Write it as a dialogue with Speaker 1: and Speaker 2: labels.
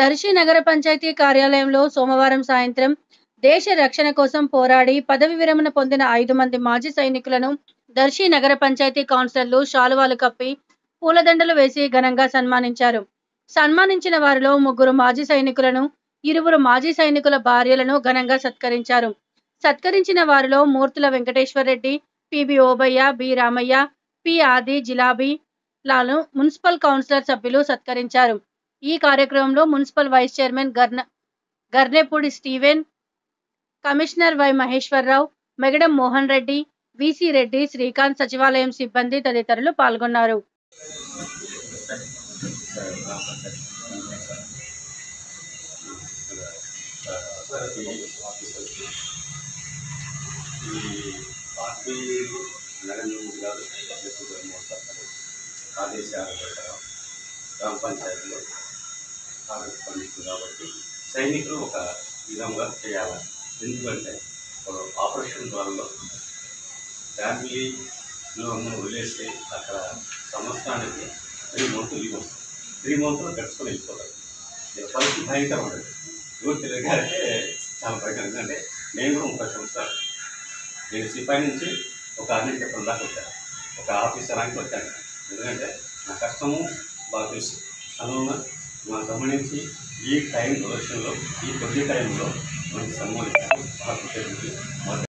Speaker 1: దర్శి నగర పంచాయతీ కార్యాలయంలో సోమవారం సాయంత్రం దేశ రక్షణ కోసం పోరాడి పదవి విరమణ పొందిన ఐదు మంది మాజీ సైనికులను దర్శి నగర పంచాయతీ కౌన్సిలర్లు శాలువాలు కప్పి పూలదండలు వేసి ఘనంగా సన్మానించారు సన్మానించిన వారిలో ముగ్గురు మాజీ సైనికులను ఇరువురు మాజీ సైనికుల భార్యలను ఘనంగా సత్కరించారు సత్కరించిన వారిలో Murthula Venkateswara Reddy P B Obaiah B Ramaiah P Adi జిలాబీ లాను మున్సిపల్ కౌన్సిలర్ సభ్యులు సత్కరించారు ఈ కార్యక్రమంలో మున్సిపల్ వైస్ చైర్మన్ గర్న Garnepudi Steven commissioner Y Maheswararao Megadam Mohan Reddy V C Reddy Srikanth సచివాలయం సిబ్బంది తదితరులు పాల్గొన్నారు
Speaker 2: ఈ పార్టీ నరేంద్ర మోదీ గారు అధ్యక్షుడు మోస్తారు ఆదేశాల ప్రకారం గ్రామ పంచాయతీలో కాంగ్రెస్ పండిస్తుంది కాబట్టి సైనికులు ఒక విధంగా చేయాలి ఎందుకంటే ఒక ఆపరేషన్ ద్వారా ఫ్యామిలీలో ఉన్న వదిలేస్తే అక్కడ సంవత్సరానికి త్రీ మంత్లు లీవ్ వస్తుంది త్రీ మంత్లు గడుచుకొని వెళ్ళిపోతారు ఇది పరిస్థితి భయంకరం ఉండదు ఎవరు తిరగారంటే చాలా భయంకరం ఎందుకంటే నేను కూడా ముప్పై సంవత్సరాలు నేను సిపాయి నుంచి ఒక ఆర్మీ చెప్పడం దాకా వచ్చాను ఒక ఆఫీసర్ ర్యాంక్ వచ్చాను ఎందుకంటే నా కష్టము బాగా తెలుసు అందువల్ల మా గమనించి ఈ టైం దొరకడంలో ఈ కొద్ది టైంలో మంచి సన్మానించారు బాగా కృతజ్ఞతలు. మా